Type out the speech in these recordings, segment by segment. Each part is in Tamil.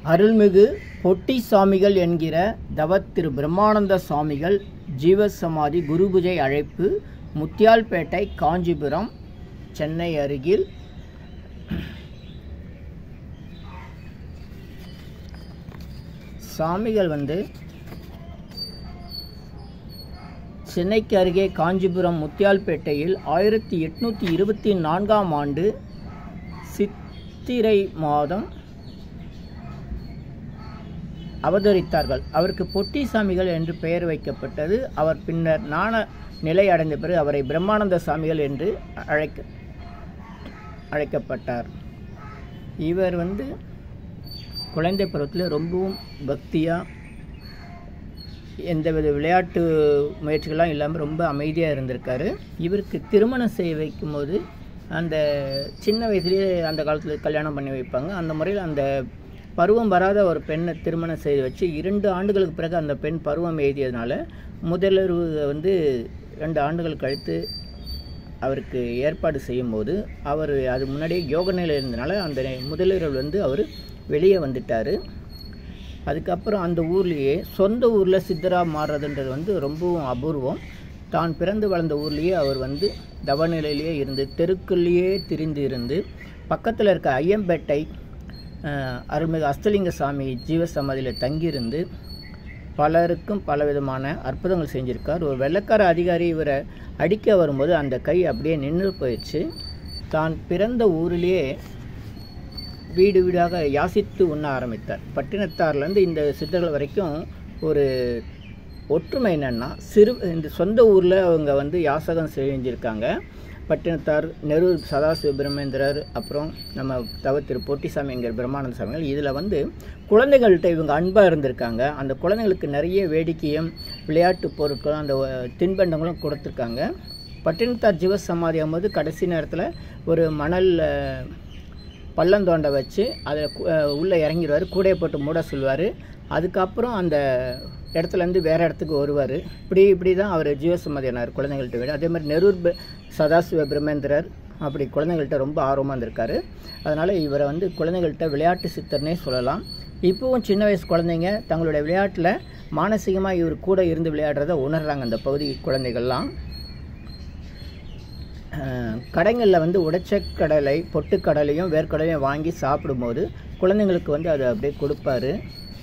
அருள்மிகு பொட்டி சாமிகள் என்கிற தவத்திரு பிரம்மானந்த சாமிகள் ஜீவசமாதி குருபூஜை அழைப்பு முத்தியால்பேட்டை காஞ்சிபுரம் சென்னை அருகில் சாமிகள் வந்து சென்னைக்கு அருகே காஞ்சிபுரம் முத்தியால்பேட்டையில் ஆயிரத்தி எட்நூற்றி இருபத்தி நான்காம் ஆண்டு சித்திரை மாதம் அவதரித்தார்கள் அவருக்கு பொட்டி சாமிகள் என்று பெயர் வைக்கப்பட்டது அவர் பின்னர் ஞான நிலை அடைந்த பிறகு அவரை பிரம்மானந்த சாமிகள் என்று அழைக்க அழைக்கப்பட்டார் இவர் வந்து குழந்தை பருவத்தில் ரொம்பவும் பக்தியாக எந்தவித விளையாட்டு முயற்சிகள்லாம் இல்லாமல் ரொம்ப அமைதியாக இருந்திருக்காரு இவருக்கு திருமணம் செய்ய வைக்கும்போது அந்த சின்ன வயசுலேயே அந்த காலத்தில் கல்யாணம் பண்ணி வைப்பாங்க அந்த முறையில் அந்த பருவம் வராத ஒரு பெண்ணை திருமணம் செய்து வச்சு இரண்டு ஆண்டுகளுக்கு பிறகு அந்த பெண் பருவம் எய்தியதுனால முதலுறவு வந்து ரெண்டு ஆண்டுகள் கழித்து அவருக்கு ஏற்பாடு செய்யும்போது அவர் அது முன்னாடியே யோக நிலையில் இருந்தனால அந்த முதலுறவு வந்து அவர் வெளியே வந்துட்டார் அதுக்கப்புறம் அந்த ஊர்லேயே சொந்த ஊரில் சித்தராக மாறுறதுன்றது வந்து ரொம்பவும் அபூர்வம் தான் பிறந்து வளர்ந்த ஊர்லேயே அவர் வந்து தவநிலையிலேயே இருந்து தெருக்குள்ளேயே திரிந்து இருந்து பக்கத்தில் இருக்க ஐயம்பேட்டை அஹ், அருள்மிகு அஸ்தலிங்க சாமி ஜீவசமாதியில் தங்கியிருந்து பலருக்கும் பலவிதமான அற்புதங்கள் செஞ்சிருக்கார் ஒரு வெள்ளக்கார அதிகாரி இவரை அடிக்க வரும்போது அந்த கை அப்படியே நின்று போயிடுச்சு தான் பிறந்த ஊரிலேயே வீடு வீடாக யாசித்து உண்ண ஆரம்பித்தார் பட்டினத்தார்லேருந்து இந்த சித்தர்கள் வரைக்கும் ஒரு ஒற்றுமை என்னன்னா சிறு இந்த சொந்த ஊரில் அவங்க வந்து யாசகம் செஞ்சுருக்காங்க பட்டினத்தார் நெரூர் சதாசிவபிரமேந்திரர் அப்புறம் நம்ம தவ திரு பொட்டிசாமி என்கிற பிரம்மானந்த சாமிகள் இதில் வந்து குழந்தைகள்கிட்ட இவங்க அன்பாக இருந்திருக்காங்க அந்த குழந்தைங்களுக்கு நிறைய வேடிக்கையும் விளையாட்டு பொருட்களும் அந்த அஹ், தின்பண்டங்களும் கொடுத்துருக்காங்க பட்டினத்தார் ஜீவசமாதி ஆகும்போது கடைசி நேரத்தில் ஒரு மணல் அஹ், பள்ளம் தோண்ட வச்சு அதில் உள்ளே இறங்கிடுவார் கூடையை போட்டு மூட சொல்லுவார் அதுக்கப்புறம் அந்த இடத்துலேருந்து வேறு இடத்துக்கு வருவார் இப்படி இப்படி தான் அவர் ஜீவசமாதியானார் குழந்தைகள்கிட்ட விட அதே மாதிரி நெரூர் ப- சதாசிவ பிரமேந்திரர் அப்படி குழந்தைகள்கிட்ட ரொம்ப ஆர்வமாக இருந்திருக்காரு அதனால் இவரை வந்து குழந்தைகள்கிட்ட விளையாட்டு சித்தர்னே சொல்லலாம் இப்போவும் சின்ன வயசு குழந்தைங்க தங்களுடைய விளையாட்டில் மானசீகமாக இவர் கூட இருந்து விளையாடுறத உணர்றாங்க அந்த பகுதி குழந்தைகள்லாம் அஹ், கடைங்களில் வந்து உடைச்ச கடலை பொட்டுக்கடலையும் வேர்க்கடலையும் வாங்கி சாப்பிடும்போது குழந்தைங்களுக்கு வந்து அதை அப்படியே கொடுப்பாரு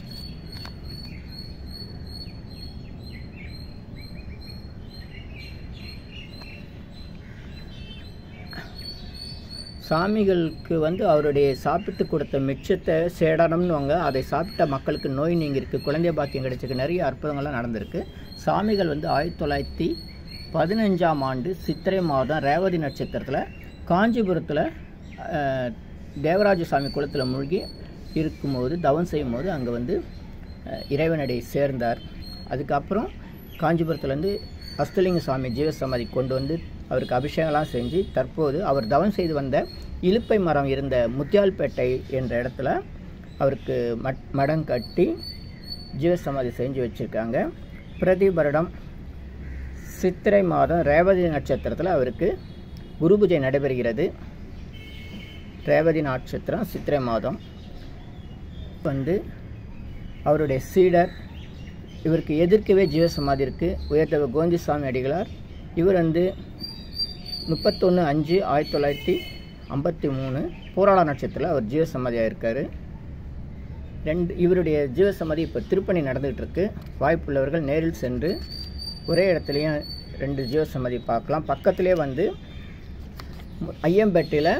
சாமிகளுக்கு வந்து அவருடைய சாப்பிட்டு கொடுத்த மிச்சத்தை சேடனம்னுவாங்க அதை சாப்பிட்ட மக்களுக்கு நோய் நீங்கியிருக்கு குழந்தை பாக்கியம் கிடைச்சிருக்கு நிறைய அற்புதங்கள்லாம் நடந்திருக்கு சாமிகள் வந்து ஆயிரத்தி தொள்ளாயிரத்தி பதினஞ்சாம் ஆண்டு சித்திரை மாதம் ரேவதி நட்சத்திரத்தில் காஞ்சிபுரத்தில் அஹ், தேவராஜ சாமி குளத்தில் மூழ்கி இருக்கும்போது தவம் செய்யும்போது அங்கே வந்து அஹ், இறைவனடி சேர்ந்தார் அதுக்கப்புறம் காஞ்சிபுரத்துலேருந்து அஸ்தலிங்க சுவாமி ஜீவசமாதி கொண்டு வந்து அவருக்கு அபிஷேகம்லாம் செஞ்சு தற்போது அவர் தவம் செய்து வந்த இலுப்பை மரம் இருந்த முத்தியால்பேட்டை என்ற இடத்துல அவருக்கு மட் மடம் கட்டி ஜீவசமாதி செஞ்சு வச்சுருக்காங்க பிரதி வருடம் சித்திரை மாதம் ரேவதி நட்சத்திரத்தில் அவருக்கு குரு பூஜை நடைபெறுகிறது ரேவதி நட்சத்திரம் சித்திரை மாதம் வந்து அவருடைய சீடர் இவருக்கு எதிர்க்கவே ஜீவசமாதி இருக்குது உயர்த்தவ கோந்திசாமி அடிகளார் இவர் வந்து முப்பத்தொன்று அஞ்சு ஆயிரத்தி தொள்ளாயிரத்தி ஐம்பத்தி மூணு போராள நட்சத்திரத்தில் அவர் ஜீவசமாதியாக இருக்கார் ரெண்டு இவருடைய ஜீவசமாதி இப்போ திருப்பணி நடந்துகிட்டு இருக்கு வாய்ப்புள்ளவர்கள் நேரில் சென்று ஒரே இடத்துலையும் ரெண்டு ஜீவசமாதி பார்க்கலாம் பக்கத்திலே வந்து ஐயம்பேட்டையில்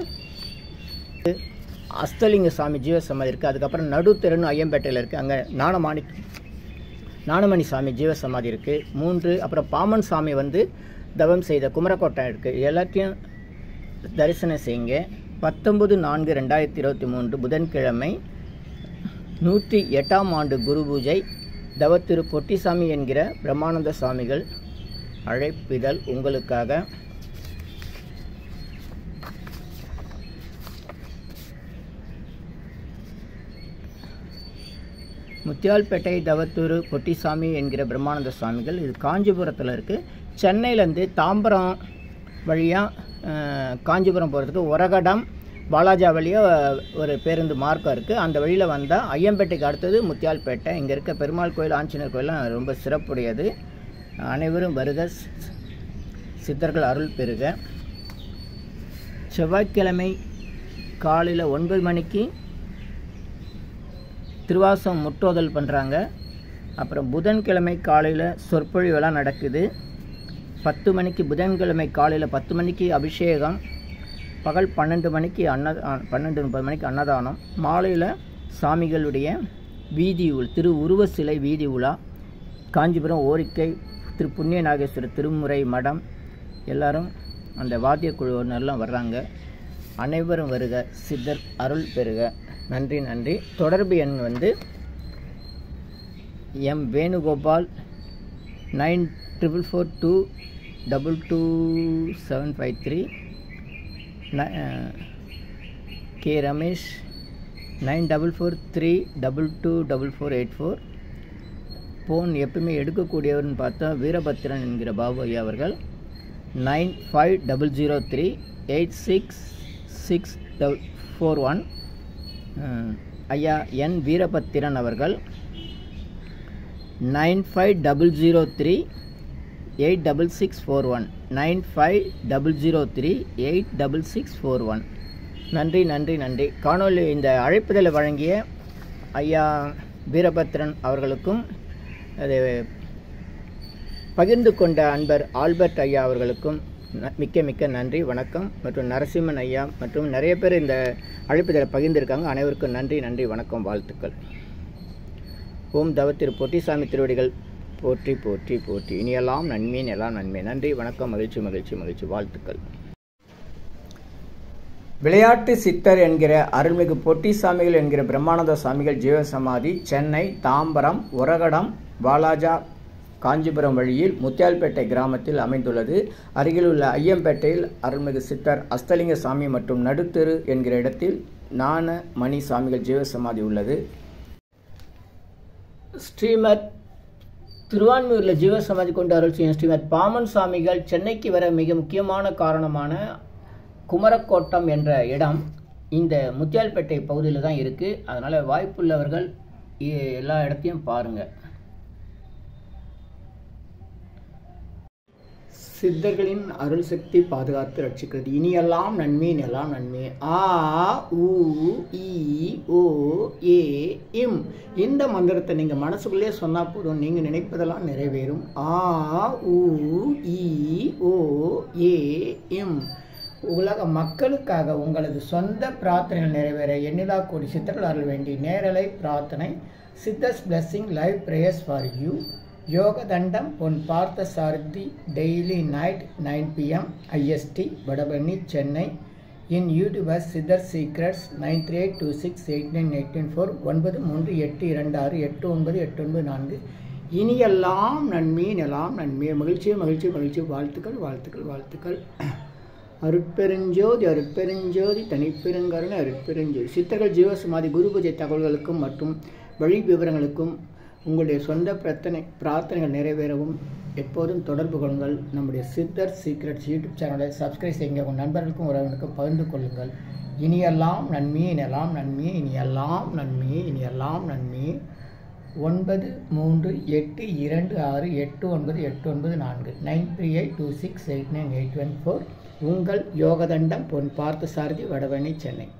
அஸ்தலிங்க சாமி ஜீவசமாதி இருக்குது அதுக்கப்புறம் நடுத்தெருன்னு ஐயம்பேட்டையில் இருக்குது அங்கே நாணமாணி நாணமணி சாமி ஜீவசமாதி இருக்குது மூன்று அப்புறம் பாமன் சாமி வந்து தவம் செய்த குமரக்கோட்டை இருக்குது எல்லாத்தையும் தரிசனம் செய்யுங்க பத்தொம்பது நான்கு ரெண்டாயிரத்தி இருபத்தி மூன்று புதன்கிழமை நூற்றி எட்டாம் ஆண்டு குரு பூஜை தவத்திரு பொட்டிசாமி என்கிற பிரம்மானந்த சுவாமிகள் அழைப்பிதழ் உங்களுக்காக முத்தியால்பேட்டை தவத்தூர் பொட்டிசாமி என்கிற பிரம்மானந்த சுவாமிகள் இது காஞ்சிபுரத்தில் இருக்குது சென்னையிலேருந்து தாம்பரம் வழியாக காஞ்சிபுரம் போகிறதுக்கு உரகடம் பாலாஜா வழியாக ஒரு பேருந்து மார்க்கம் இருக்குது அந்த வழியில் வந்தால் ஐயம்பேட்டைக்கு அடுத்தது முத்தியால்பேட்டை இங்கே இருக்க பெருமாள் கோயில் ஆஞ்சநேயர் கோயிலாம் ரொம்ப சிறப்புடையது அனைவரும் வருக சித்தர்கள் அருள் பெறுக செவ்வாய்க்கிழமை காலையில் ஒன்பது மணிக்கு திருவாசம் முற்றோதல் பண்ணுறாங்க அப்புறம் புதன்கிழமை காலையில் சொற்பொழிவெல்லாம் நடக்குது பத்து மணிக்கு புதன்கிழமை காலையில் பத்து மணிக்கு அபிஷேகம் பகல் பன்னெண்டு மணிக்கு அன்ன பன்னெண்டு முப்பது மணிக்கு அன்னதானம் மாலையில் சாமிகளுடைய வீதி உள் திரு உருவ சிலை வீதி உலா காஞ்சிபுரம் ஓரிக்கை திரு புண்ணிய நாகேஸ்வரர் திருமுறை மடம் எல்லாரும் அந்த வாத்திய குழுவினர்லாம் வர்றாங்க அனைவரும் வருக சித்தர் அருள் பெறுக நன்றி நன்றி தொடர்பு எண் வந்து M Venugopal nine triple four two double two seven five three K Ramesh nine double four three double two double four eight four phone எப்பவுமே எடுக்கக்கூடியவர்னு பார்த்தா வீரபத்திரன் என்கிற பாபு ஐயா அவர்கள் nine five double zero three eight six six double four one ஐயா என் வீரபத்திரன் அவர்கள் nine five double zero three eight double six four one nine five double zero three eight double six four one நன்றி நன்றி நன்றி காணொலி இந்த அழைப்புதலை வழங்கிய ஐயா வீரபத்ரன் அவர்களுக்கும் அது பகிர்ந்து கொண்ட அன்பர் ஆல்பர்ட் ஐயா அவர்களுக்கும் ந- மிக்க மிக்க நன்றி வணக்கம் மற்றும் நரசிம்மன் ஐயா மற்றும் நிறைய பேர் இந்த அழைப்புதலை பகிர்ந்திருக்காங்க அனைவருக்கும் நன்றி நன்றி வணக்கம் வாழ்த்துக்கள் ஓம் தவ திரு பொட்டிசாமி திருவடிகள் போற்றி போற்றி போற்றி இனியெல்லாம் நன்மேன் எல்லாம் நன்மை நன்றி வணக்கம் மகிழ்ச்சி மகிழ்ச்சி மகிழ்ச்சி வாழ்த்துக்கள் விளையாட்டு சித்தர் என்கிற அருள்மிகு பொட்டிசாமிகள் என்கிற பிரம்மானந்த சாமிகள் ஜீவசமாதி சென்னை தாம்பரம் உரகடம் வாலாஜா காஞ்சிபுரம் வழியில் முத்தியால்பேட்டை கிராமத்தில் அமைந்துள்ளது அருகிலுள்ள ஐயம்பேட்டையில் அருள்மிகு சித்தர் அஸ்தலிங்க சாமி மற்றும் நடுத்தெரு என்கிற இடத்தில் ஞான மணி சாமிகள் ஜீவசமாதி உள்ளது ஸ்ரீமத் திருவான்மியூரில் ஜீவசமாதி கொண்டு அருள் செய்யும் ஸ்ரீமத் பாமன் சுவாமிகள் சென்னைக்கு வர மிக முக்கியமான காரணமான குமரக்கோட்டம் என்ற இடம் இந்த முத்தியால்பேட்டை பகுதியில் தான் இருக்குது அதனால் வாய்ப்புள்ளவர்கள் இ- எல்லா இடத்தையும் பாருங்கள் சித்தர்களின் அருள் சக்தி பாதுகாத்து ரட்சிக்கிறது இனியெல்லாம் நன்மை எல்லாம் நன்மை ஆ உ இ ஓ ஏ இம் இந்த மந்திரத்தை நீங்கள் மனசுக்குள்ளே சொன்னால் போதும் நீங்கள் நினைப்பதெல்லாம் நிறைவேறும் ஆ உ இ ஓ ஏ இம் உலக மக்களுக்காக உங்களது சொந்த பிரார்த்தனைகள் நிறைவேற எண்ணிலா கோடி சித்தர்கள் அருள் வேண்டி நேரலை பிரார்த்தனை Siddhars blessing live prayers for you Yogadandam Pon Parthasarathy daily night nine PM IST Vadapalani Chennai in YouTuber Siddhar secrets nine three eight two six eight nine eight nine four ஒன்பது மூன்று எட்டு இரண்டு ஆறு எட்டு ஒன்பது எட்டு ஒன்பது நான்கு இனியெல்லாம் நன்மை எல்லாம் நன்மை மகிழ்ச்சி மகிழ்ச்சி மகிழ்ச்சி வாழ்த்துக்கள் வாழ்த்துக்கள் வாழ்த்துக்கள் அருட்பெருஞ்சோதி அருட்பெருஞ்சோதி தனிப்பெருங்கருணை அருட்பெருஞ்சோதி சித்தர்கள் ஜீவசமாதி குரு பூஜை தகவல்களுக்கும் மற்றும் வழி விவரங்களுக்கும் உங்களுடைய சொந்த பிரச்சனை பிரார்த்தனைகள் நிறைவேறவும் எப்போதும் தொடர்பு கொள்ளுங்கள் நம்முடைய சித்தர் சீக்ரெட்ஸ் யூடியூப் சேனலை சப்ஸ்கிரைப் செய்யுங்க உங்கள் நண்பர்களுக்கும் உறவினருக்கும் பகிர்ந்து கொள்ளுங்கள் இனியெல்லாம் நன்மையே இனியெல்லாம் நன்மையே இனியெல்லாம் நன்மையே இனியெல்லாம் நன்மையே ஒன்பது மூன்று எட்டு இரண்டு ஆறு எட்டு ஒன்பது எட்டு ஒன்பது நான்கு nine three eight two six eight nine eight one four உங்கள் யோகதண்டம் பொன் பார்த்த சாரதி வடவணி சென்னை